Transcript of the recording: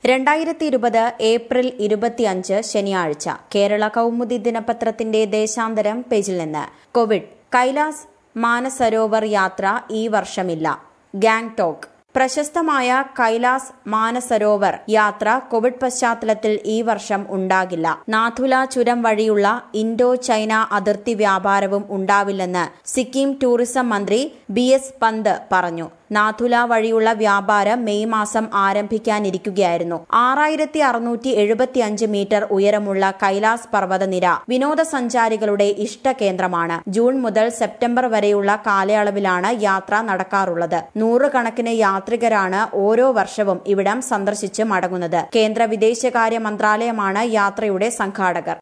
രണ്ടായിരത്തി ഇരുപത് ഏപ്രിൽ ഇരുപത്തിയഞ്ച് ശനിയാഴ്ച കേരള കൗമുദി ദിനപത്രത്തിന്റെ ദേശാന്തരം പേജിൽ നിന്ന് കോവിഡ് കൈലാസ് മാനസരോവർ യാത്ര ഈ വർഷമില്ല ഗാംഗ്ടോക്ക് പ്രശസ്തമായ കൈലാസ് മാനസരോവർ യാത്ര കോവിഡ് പശ്ചാത്തലത്തിൽ ഈ വർഷം ഉണ്ടാകില്ല നാഥുല ചുരം വഴിയുള്ള ഇൻഡോ ചൈന അതിർത്തി വ്യാപാരവും ഉണ്ടാവില്ലെന്ന് സിക്കിം ടൂറിസം മന്ത്രി ബി എസ് പന്ത് പറഞ്ഞു നാഥുല വഴിയുള്ള വ്യാപാരം മെയ് മാസം ആരംഭിക്കാനിരിക്കുകയായിരുന്നു ആറായിരത്തി അറുന്നൂറ്റി എഴുപത്തിയഞ്ച് മീറ്റർ ഉയരമുള്ള കൈലാസ് പർവ്വതനിര വിനോദസഞ്ചാരികളുടെ ഇഷ്ടകേന്ദ്രമാണ് ജൂൺ മുതൽ സെപ്റ്റംബർ വരെയുള്ള കാലയളവിലാണ് യാത്ര നടക്കാറുള്ളത് നൂറുകണക്കിന് യാത്രികരാണ് ഓരോ വർഷവും ഇവിടം സന്ദർശിച്ച് മടങ്ങുന്നത് കേന്ദ്ര വിദേശകാര്യ മന്ത്രാലയമാണ് യാത്രയുടെ സംഘാടകർ